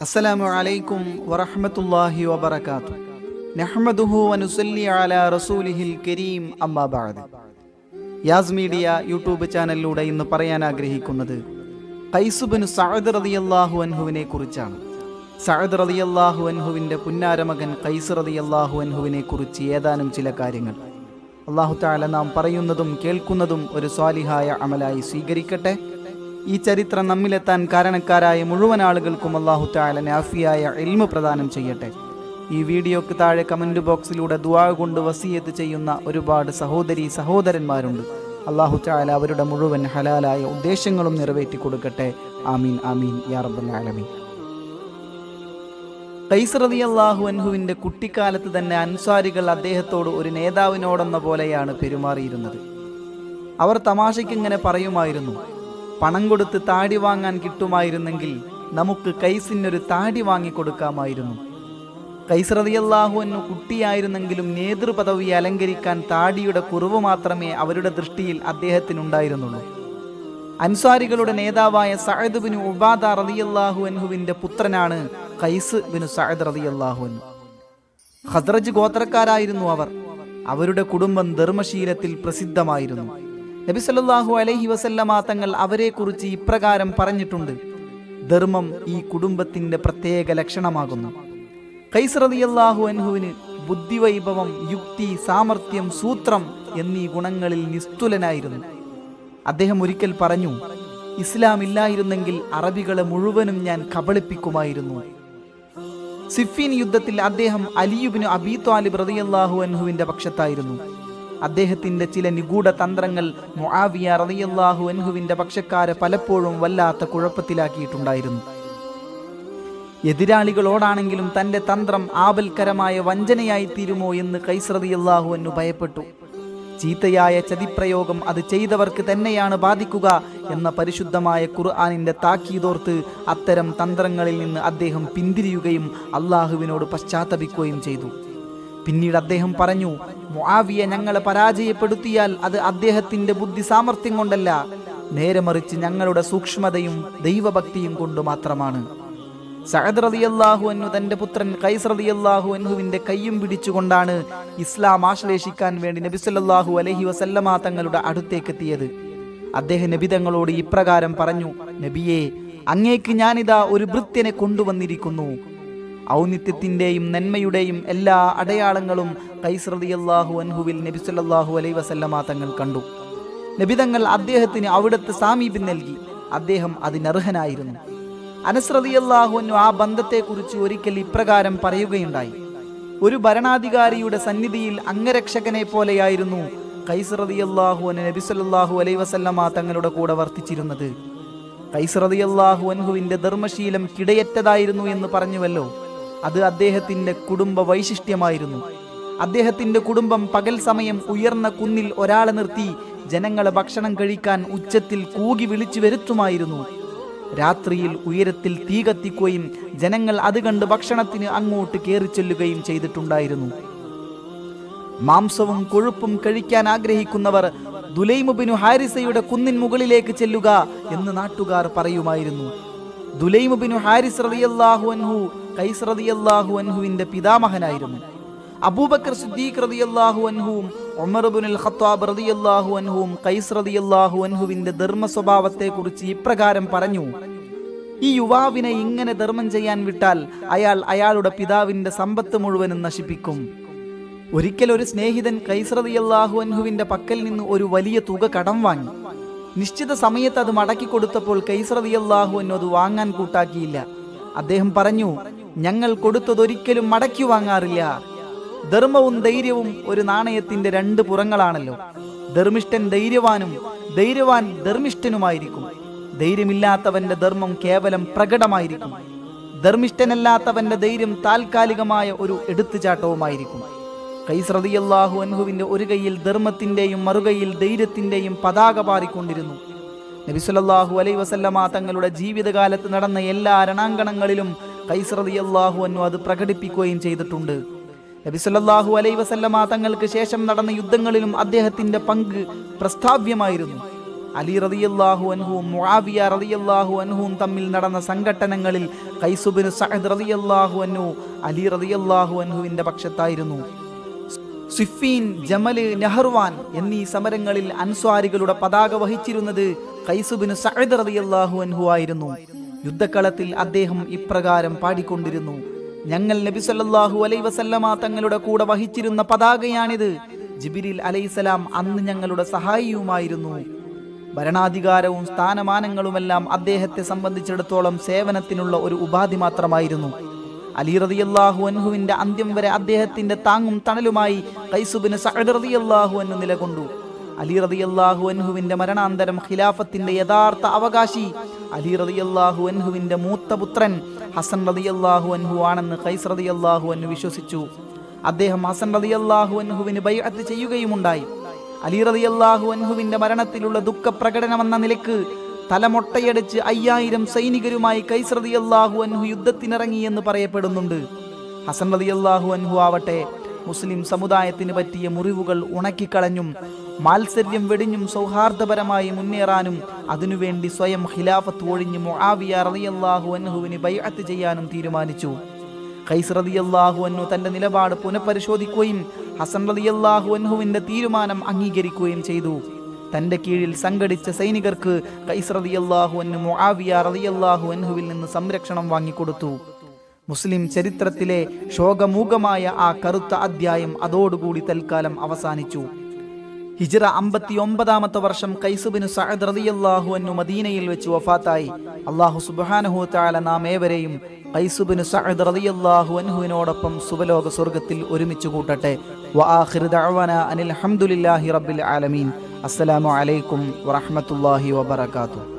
അസ്സലാമു അലൈക്കും വറഹ്മത്തുള്ളാഹി വബറകാത്തു നഹ്മദുഹു വനുസല്ലി അലാ റസൂലിഹിൽ കരീം അമ്മാ ബഅദ് യാസ് മീഡിയ യൂട്യൂബ് ചാനലിലൂടെ ഇന്ന് പറയാൻ ആഗ്രഹിക്കുന്നത് കൈസുബിന് സഅദ് റളിയല്ലാഹു അൻഹുവിനെ കുറിച്ചാണ് സഅദ് റളിയല്ലാഹു അൻഹുവിൻ്റെ പുന്നാരമകൻ കൈസ് റളിയല്ലാഹു അൻഹുവിനെ കുറിച്ച് ഏതാനും ചില കാര്യങ്ങൾ അള്ളാഹു താല നാം പറയുന്നതും കേൾക്കുന്നതും ഒരു സ്വാലിഹായ അമലായി സ്വീകരിക്കട്ടെ ഈ ചരിത്രം നമ്മിലെത്താൻ കാരണക്കാരായ മുഴുവൻ ആളുകൾക്കും അള്ളാഹു താല നാഫിയായ എൽമ പ്രദാനം ചെയ്യട്ടെ ഈ വീഡിയോക്ക് താഴെ കമൻറ്റ് ബോക്സിലൂടെ ദുആ കൊണ്ട് വസീയത്ത് ചെയ്യുന്ന ഒരുപാട് സഹോദരി സഹോദരന്മാരുണ്ട് അള്ളാഹു താല അവരുടെ മുഴുവൻ ഹലാലായ ഉദ്ദേശങ്ങളും നിറവേറ്റി കൊടുക്കട്ടെ ആമീൻ ആമീൻ യാ റബ്ബൽ ആലമീൻ കൈസ് റളിയല്ലാഹു അൻഹുവിൻ്റെ കുട്ടിക്കാലത്ത് തന്നെ അൻസാരികൾ അദ്ദേഹത്തോട് ഒരു നേതാവിനോടെന്ന പോലെയാണ് പെരുമാറിയിരുന്നത് അവർ തമാശയ്ക്ക് ഇങ്ങനെ പറയുമായിരുന്നു പണം കൊടുത്ത് താടി വാങ്ങാൻ കിട്ടുമായിരുന്നെങ്കിൽ നമുക്ക് കൈസിനൊരു താടി വാങ്ങിക്കൊടുക്കാമായിരുന്നു കൈസ് റളിയല്ലാഹു അൻഹു കുട്ടിയായിരുന്നെങ്കിലും നേതൃപദവി അലങ്കരിക്കാൻ താടിയുടെ കുറവ് മാത്രമേ അവരുടെ ദൃഷ്ടിയിൽ അദ്ദേഹത്തിനുണ്ടായിരുന്നുള്ളൂ അൻസാരികളുടെ നേതാവായ സഅദ് ബിൻ ഉബാദ റളിയല്ലാഹു അൻഹുവിന്റെ പുത്രനാണ് ഖൈസ് ബിൻ സഅദ് റളിയല്ലാഹു അൻഹു ഖദ്റജ് ഗോത്രക്കാരായിരുന്നു അവർ അവരുടെ കുടുംബം ധർമ്മശീലത്തിൽ പ്രസിദ്ധമായിരുന്നു നബി സല്ലല്ലാഹു അലൈഹി വസല്ലമ തങ്ങൾ അവരെക്കുറിച്ച് ഇപ്രകാരം പറഞ്ഞിട്ടുണ്ട് ധർമ്മം ഈ കുടുംബത്തിന്റെ പ്രത്യേക ലക്ഷണമാകുന്നു ഖൈസ് റളിയല്ലാഹു അൻഹുവിന് ബുദ്ധിവൈഭവം യുക്തി സാമർഥ്യം സൂത്രം എന്നീ ഗുണങ്ങളിൽ നിസ്തുലനായിരുന്നു അദ്ദേഹം ഒരിക്കൽ പറഞ്ഞു ഇസ്ലാം ഇല്ലായിരുന്നെങ്കിൽ അറബികളെ മുഴുവനും ഞാൻ കബളിപ്പിക്കുമായിരുന്നു സിഫീൻ യുദ്ധത്തിൽ അദ്ദേഹം അലിയുബിന് അബി ത്വാലിബ് റളിയല്ലാഹു അൻഹുവിന്റെ പക്ഷത്തായിരുന്നു അദ്ദേഹത്തിന്റെ ചില നിഗൂഢ തന്ത്രങ്ങൾ മുആവിയ റളിയല്ലാഹു അൻഹുവിന്റെ പക്ഷക്കാരെ പലപ്പോഴും വല്ലാത്ത കുഴപ്പത്തിലാക്കിയിട്ടുണ്ടായിരുന്നു എതിരാളികളോടാണെങ്കിലും തന്റെ തന്ത്രം ആപൽക്കരമായ വഞ്ചനയായി തീരുമോ എന്ന് കൈസ് റളിയല്ലാഹു അൻഹു ഭയപ്പെട്ടു ചീത്തയായ ചതിപ്രയോഗം അത് ചെയ്തവർക്ക് തന്നെയാണ് ബാധിക്കുക എന്ന പരിശുദ്ധമായ ഖുർആാനിന്റെ താക്കീതോർത്ത് അത്തരം തന്ത്രങ്ങളിൽ നിന്ന് അദ്ദേഹം പിന്തിരിയുകയും അള്ളാഹുവിനോട് പശ്ചാത്തപിക്കുകയും ചെയ്തു പിന്നീട് അദ്ദേഹം പറഞ്ഞു മുആവിയെ ഞങ്ങളെ പരാജയപ്പെടുത്തിയാൽ അത് അദ്ദേഹത്തിന്റെ ബുദ്ധി സാമർഥ്യം കൊണ്ടല്ല നേരെ മറിച്ച് ഞങ്ങളുടെ സൂക്ഷ്മതയും ദൈവഭക്തിയും കൊണ്ട് മാത്രമാണ് സഅദ് റളിയല്ലാഹു അൻഹു തന്റെ പുത്രൻ ഖൈസ് റളിയല്ലാഹു അൻഹുവിന്റെ കയ്യും പിടിച്ചുകൊണ്ടാണ് ഇസ്ലാം ആശ്ലേഷിക്കാൻ വേണ്ടി നബി സല്ലല്ലാഹു അലൈഹി വസല്ലമ തങ്ങളുടെ അടുത്തേക്ക് എത്തിയത് അദ്ദേഹം നബി തങ്ങളോട് ഇപ്രകാരം പറഞ്ഞു നബിയെ അങ്ങേക്ക് ഞാനിതാ ഒരു ഭൃത്യനെ കൊണ്ടുവന്നിരിക്കുന്നു ഔന്നിത്യത്തിന്റെയും നന്മയുടെയും എല്ലാ അടയാളങ്ങളും ഖൈസ് റളിയല്ലാഹു അൻഹുവിൽ നബി സല്ലല്ലാഹു അലൈഹി വസല്ലമ തങ്ങൾ കണ്ടു നബി തങ്ങൾ അദ്ദേഹത്തിന് അവിടുത്തെ സാമീപ്യം നൽകി അദ്ദേഹം അതിനർഹനായിരുന്നു അനസ്രതിയല്ലാഹുവിനു ആ ബന്ധത്തെക്കുറിച്ച് ഒരിക്കൽ ഇപ്രകാരം പറയുകയുണ്ടായി ഒരു ഭരണാധികാരിയുടെ സന്നിധിയിൽ അംഗരക്ഷകനെ പോലെയായിരുന്നു കൈസറതിയല്ലാഹുവിന് നബി സല്ലല്ലാഹു അലൈ വസല്ലമ തങ്ങളുടെ കൂടെ വർത്തിച്ചിരുന്നത് കൈസറതിയല്ലാഹു അൻഹുവിന്റെ ധർമ്മശീലം കിടയറ്റതായിരുന്നു എന്ന് പറഞ്ഞുവല്ലോ അത് അദ്ദേഹത്തിന്റെ കുടുംബ വൈശിഷ്ട്യമായിരുന്നു അദ്ദേഹത്തിന്റെ കുടുംബം പകൽ സമയം ഉയർന്ന കുന്നിൽ ഒരാളെ നിർത്തി ജനങ്ങളെ ഭക്ഷണം കഴിക്കാൻ ഉച്ചത്തിൽ കൂകി വിളിച്ചു വരുത്തുമായിരുന്നു രാത്രിയിൽ ഉയരത്തിൽ തീ കത്തിക്കുകയും ജനങ്ങൾ അത് കണ്ട് ഭക്ഷണത്തിന് അങ്ങോട്ട് കയറിച്ചെല്ലുകയും ചെയ്തിട്ടുണ്ടായിരുന്നു മാംസവും കൊഴുപ്പും കഴിക്കാൻ ആഗ്രഹിക്കുന്നവർ ദുലൈമുബിനു ഹാരിസയുടെ കുന്നിൻ മുകളിലേക്ക് ചെല്ലുക എന്ന് നാട്ടുകാർ പറയുമായിരുന്നു ദുലൈമുബിനു ഹാരിസ് റളിയല്ലാഹു അൻഹു കൈസ് റളിയല്ലാഹു അൻഹുവിന്റെ പിതാമഹനായിരുന്നു അബൂബക്കർ സിദ്ദീഖ് റളിയല്ലാഹു അൻഹുവും ഉമർ ഇബ്നുൽ ഖത്താബ് റളിയല്ലാഹു അൻഹുവും ഖൈസ് റളിയല്ലാഹു അൻഹുവിന്റെ ധർമ്മ സ്വഭാവത്തെക്കുറിച്ച് ഇപ്രകാരം പറഞ്ഞു ഈ യുവാവിനെ ഇങ്ങനെ ധർമ്മം ചെയ്യാൻ വിട്ടാൽ അയാൾ അയാളുടെ പിതാവിന്റെ സമ്പത്ത് മുഴുവനും നശിപ്പിക്കും ഒരിക്കൽ ഒരു സ്നേഹിതൻ ഖൈസ് റളിയല്ലാഹു അൻഹുവിന്റെ പക്കൽ നിന്ന് ഒരു വലിയ തുക കടം വാങ്ങി നിശ്ചിത സമയത്ത് അത് മടക്കി കൊടുത്തപ്പോൾ ഖൈസ് റളിയല്ലാഹു അൻഹു അത് വാങ്ങാൻ കൂട്ടാക്കിയില്ല അദ്ദേഹം പറഞ്ഞു ഞങ്ങൾ കൊടുത്തതൊരിക്കലും മടക്കി വാങ്ങാറില്ല ധർമ്മവും ധൈര്യവും ഒരു നാണയത്തിന്റെ രണ്ട് പുറങ്ങളാണല്ലോ ധർമ്മിഷ്ഠൻ ധൈര്യവാനും ധൈര്യവാൻ ധർമ്മിഷ്ഠനുമായിരിക്കും ധൈര്യമില്ലാത്തവന്റെ ധർമ്മം കേവലം പ്രകടമായിരിക്കും ധർമ്മിഷ്ഠനല്ലാത്തവന്റെ ധൈര്യം താൽക്കാലികമായ ഒരു എടുത്തുചാട്ടവുമായിരിക്കും കൈസ് റളിയല്ലാഹു അൻഹുവിന്റെ ഒരു കൈയിൽ ധർമ്മത്തിന്റെയും മറുകൈയിൽ ധൈര്യത്തിന്റെയും പതാക പാറിക്കൊണ്ടിരുന്നു നബി സല്ലല്ലാഹു അലൈഹി വസല്ലമ തങ്ങളുടെ ജീവിതകാലത്ത് നടന്ന എല്ലാ രണാങ്കണങ്ങളിലും കൈസ് റളിയല്ലാഹു അൻഹു അത് പ്രകടിപ്പിക്കുകയും ചെയ്തിട്ടുണ്ട് നബി സല്ലല്ലാഹു അലൈഹി വസല്ലമ തങ്ങൾക്ക് ശേഷം നടന്ന യുദ്ധങ്ങളിലും അദ്ദേഹത്തിന്റെ പങ്ക് പ്രസ്താവ്യമായിരുന്നു അലി റളിയല്ലാഹു അൻഹുവും മുആവിയ റളിയല്ലാഹു അൻഹുവും തമ്മിൽ നടന്ന സംഘട്ടനങ്ങളിൽ കൈസുബിന് സഅദ് റളിയല്ലാഹു അൻഹു അലി റളിയല്ലാഹു അൻഹുവിന്റെ പക്ഷത്തായിരുന്നു സിഫീൻ ജമല് നെഹ്റുവാൻ എന്നീ സമരങ്ങളിൽ അൻസ്വാരികളുടെ പതാക വഹിച്ചിരുന്നത് കൈസുബിന് സഅദ് റളിയല്ലാഹു അൻഹു ആയിരുന്നു യുദ്ധക്കളത്തിൽ അദ്ദേഹം ഇപ്രകാരം പാടിക്കൊണ്ടിരുന്നു ഞങ്ങൾ നബി സല്ലല്ലാഹു അലൈഹി വസല്ലമ തങ്ങളുടെ കൂടെ വഹിച്ചിരുന്ന പതാകയാണിത് ജിബിരിൽ അലൈഹിസലാം അന്ന് ഞങ്ങളുടെ സഹായിയുമായിരുന്നു ഭരണാധികാരവും സ്ഥാനമാനങ്ങളുമെല്ലാം അദ്ദേഹത്തെ സംബന്ധിച്ചിടത്തോളം സേവനത്തിനുള്ള ഒരു ഉപാധി മാത്രമായിരുന്നു അലി റളിയല്ലാഹു അൻഹുവിന്റെ അന്ത്യം വരെ അദ്ദേഹത്തിന്റെ താങ്ങും തണലുമായി കൈസുബിന് സഅദ് റളിയല്ലാഹു അൻഹു നിലകൊണ്ടു അലി റളിയല്ലാഹു അൻഹുവിന്റെ മരണാന്തരം ഖിലാഫത്തിന്റെ യഥാർത്ഥ അവകാശി അലി റളിയല്ലാഹു അൻഹുവിന്റെ മൂത്ത പുത്രൻ ഹസൻ റളിയല്ലാഹു അൻഹു ആണെന്ന് ഖൈസ് റളിയല്ലാഹു അൻഹു വിശ്വസിച്ചു അദ്ദേഹം ഹസൻ റളിയല്ലാഹു അൻഹുവിന് ബൈഅത്ത് ചെയ്യുകയുമുണ്ടായി അലി റളിയല്ലാഹു അൻഹുവിന്റെ മരണത്തിലുള്ള ദുഃഖപ്രകടനമെന്ന നിലക്ക് തലമൊട്ടയടിച്ച് അയ്യായിരം സൈനികരുമായി കൈസ് റളിയല്ലാഹു അൻഹു യുദ്ധത്തിനിറങ്ങി എന്ന് പറയപ്പെടുന്നുണ്ട് ഹസൻ റളിയല്ലാഹു അൻഹു ആവട്ടെ മുസ്ലിം സമുദായത്തിന് പറ്റിയ മുറിവുകൾ ഉണക്കിക്കളഞ്ഞും മാത്സര്യം വെടിഞ്ഞും സൗഹാർദ്ദപരമായി മുന്നേറാനും അതിനുവേണ്ടി സ്വയം ഖിലാഫത്ത് ഒഴിഞ്ഞ് മുആവിയ റളിയല്ലാഹു അൻഹുവിന് ബൈഅത്ത് ചെയ്യാനും തീരുമാനിച്ചു ഖൈസ് റളിയല്ലാഹു അൻഹു തന്റെ നിലപാട് പുനഃപരിശോധിക്കുകയും ഹസൻ റളിയല്ലാഹു അൻഹുവിന്റെ തീരുമാനം അംഗീകരിക്കുകയും ചെയ്തു തന്റെ കീഴിൽ സംഘടിച്ച സൈനികർക്ക് ഖൈസ് റളിയല്ലാഹു അൻഹു മുആവിയ റളിയല്ലാഹു അൻഹുവിൽ നിന്ന് സംരക്ഷണം വാങ്ങിക്കൊടുത്തു മുസ്ലിം ചരിത്രത്തിലെ ശോകമൂകമായ ആ കറുത്ത അധ്യായം അതോടുകൂടി തൽക്കാലം അവസാനിച്ചു ഹിജ്റ അമ്പത്തി ഒമ്പതാമത്തെ വർഷം കൈസുബിന് സഅദ് റളിയല്ലാഹു അൻഹു മദീനയിൽ വെച്ച് വഫാത്തായി അള്ളാഹു സുബ്ഹാനഹു തആല നാം ഏവരെയും കൈസുബിന് സഅദ് റളിയല്ലാഹു അൻഹുവിനോടൊപ്പം സുബലോക സ്വർഗത്തിൽ ഒരുമിച്ച് കൂട്ടട്ടെ വആഖിറു ദഅവാന അനിൽ ഹംദുലില്ലാഹി റബ്ബിൽ ആലമീൻ അസ്സലാമു അലൈക്കും വറഹ്മത്തുള്ളാഹി വബറകാതുഹു